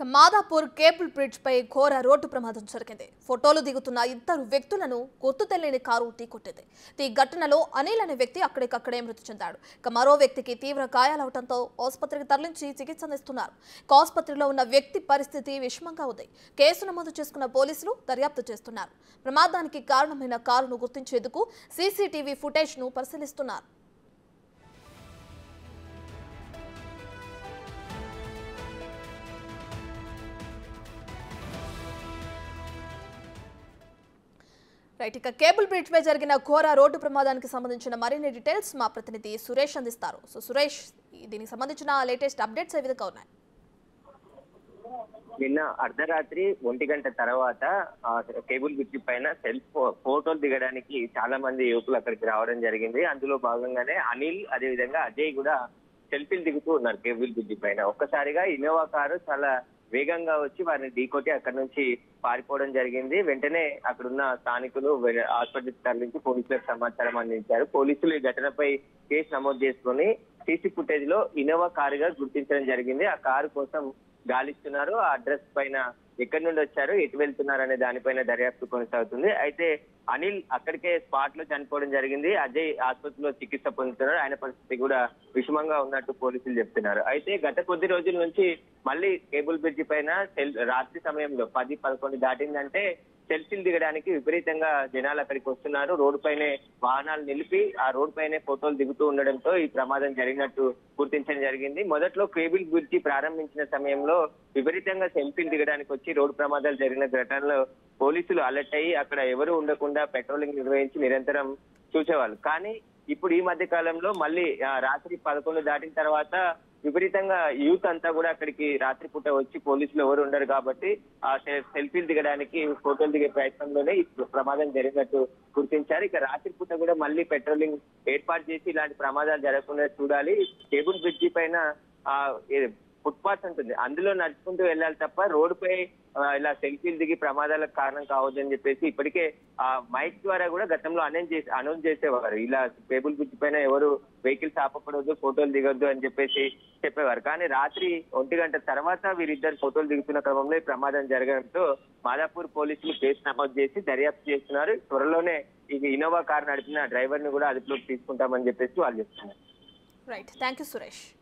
Madhapur cable bridge పై ఘోర road ప్రమాదం జరిగింది ఫోటోలు దిగుతున్న ఇద్దరు వ్యక్తులను గుర్తు తెలియని కారు ఢీకొట్టింది ఈ ఘటనలో అనిల్ అనే వ్యక్తి అక్కడికక్కడే మృతి చెందాడు ఇక మరో వ్యక్తికి తీవ్ర గాయాలవడంతో ఆసుపత్రికి తరలించి చికిత్స అందిస్తున్నారు ఇక ఆసుపత్రిలో ఉన్న వ్యక్తి పరిస్థితి విషమంగా ఉంది కేసు నమోదు చేసుకున్న పోలీసులు దర్యాప్తు చేస్తున్నారు ప్రమాదానికి కారణమైన కారును గుర్తించేందుకు సీసీటీవీ ఫుటేజ్ను పరిశీలిస్తున్నారు రైట్ ఇక కేబుల్ బ్రిడ్జ్ పై జరిగిన ఘోర రోడ్డు ప్రమాదానికి సంబంధించిన మరిన్ని డీటెయిల్స్ మా ప్రతినిధి సురేష్ అందిస్తారు సో సురేష్ దీనికి సంబంధించిన లేటెస్ట్ అప్డేట్స్ ఏ విధంగా ఉన్నాయి నిన్న అర్ధరాత్రి ఒంటి గంట తర్వాత ఆ కేబుల్ బ్రిడ్జి పైన సెల్ఫ్ ఫోటోలు దిగడానికి చాలా మంది యువకులు అక్కడికి రావడం జరిగింది అందులో భాగంగానే అనిల్ అదే విధంగా అజయ్ కూడా సెల్ఫీలు దిగుతూ ఉన్నారు కేబుల్ బ్రిడ్జి పైన ఒక్కసారిగా ఇన్నోవా కారు చాలా వేగంగా వచ్చి వారిని ఢీకొట్టి అక్కడ నుంచి పారిపోవడం జరిగింది వెంటనే అక్కడున్న స్థానికులు వె- ఆసుపత్రికి తరలించి పోలీసులకు సమాచారం అందించారు పోలీసులు ఈ ఘటనపై కేసు నమోదు చేసుకుని సీసీ ఫుటేజ్ లో ఇన్నోవా కారుగా గుర్తించడం జరిగింది ఆ కారు కోసం గాలిస్తున్నారు ఆ అడ్రస్ పైన ఎక్కడి నుండి వచ్చారు ఎటు వెళ్తున్నారు అనే దానిపైన దర్యాప్తు కొనసాగుతుంది అయితే అనిల్ అక్కడికే స్పాట్ లో చనిపోవడం జరిగింది అజయ్ ఆసుపత్రిలో చికిత్స పొందుతున్నారు ఆయన పరిస్థితి కూడా విషమంగా ఉన్నట్టు పోలీసులు చెప్తున్నారు అయితే గత కొద్ది రోజుల నుంచి మళ్ళీ కేబుల్ బ్రిడ్జి పైన సెల్- రాత్రి సమయంలో పది పదకొండు దాటిందంటే సెల్ఫీలు దిగడానికి విపరీతంగా జనాలు అక్కడికి వస్తున్నారు రోడ్డు పైనే వాహనాలు నిలిపి ఆ రోడ్డు పైనే ఫోటోలు దిగుతూ ఉండడంతో ఈ ప్రమాదం జరిగినట్టు గుర్తించడం జరిగింది మొదట్లో కేబుల్ బ్రిడ్జి ప్రారంభించిన సమయంలో విపరీతంగా సెల్ఫీలు దిగడానికి వచ్చి రోడ్డు ప్రమాదాలు జరిగిన ఘటనలో పోలీసులు అలర్ట్ అయ్యి అక్కడ ఎవరు ఉండకుండా పెట్రోలింగ్ నిర్వహించి నిరంతరం చూసేవాళ్ళు కానీ ఇప్పుడు ఈ మధ్య కాలంలో మళ్ళీ ఆ, రాత్రి పదకొండు దాటిన తర్వాత విపరీతంగా యూత్ అంతా కూడా అక్కడికి రాత్రి పూట వచ్చి పోలీసులు ఎవరు ఉండరు కాబట్టి ఆ సె- సెల్ఫీలు దిగడానికి ఫోటోలు దిగే ప్రయత్నంలోనే ఈ ప్రమాదం జరిగినట్టు గుర్తించారు ఇక రాత్రి పూట కూడా మళ్ళీ పెట్రోలింగ్ ఏర్పాటు చేసి ఇలాంటి ప్రమాదాలు జరగకుండా చూడాలి కేబుల్ బ్రిడ్జి పైన ఆ ఫుట్పాత్ ఉంటుంది అందులో నడుచుకుంటూ వెళ్ళాలి తప్ప రోడ్డుపై ఆ, ఇలా సెల్ఫీలు దిగి ప్రమాదాలకు కారణం కావద్దని చెప్పేసి ఇప్పటికే ఆ మైక్ ద్వారా కూడా గతంలో అనౌన్స్ చేసి అనౌన్స్ చేసేవారు ఇలా కేబుల్ బ్రిడ్జ్ పైన ఎవరు వెహికల్స్ ఆపకూడదు ఫోటోలు దిగొద్దు అని చెప్పేసి చెప్పేవారు కానీ రాత్రి ఒంటి గంట తర్వాత వీరిద్దరు ఫోటోలు దిగుతున్న క్రమంలో ఈ ప్రమాదం జరగడంతో మాదాపూర్ పోలీసులు కేసు నమోదు చేసి దర్యాప్తు చేస్తున్నారు త్వరలోనే ఈ ఇన్నోవా కార్ నడిపిన డ్రైవర్ ని కూడా అదుపులోకి తీసుకుంటామని చెప్పేసి వాళ్ళు చెప్తున్నారు రైట్ థ్యాంక్ యూ సురేష్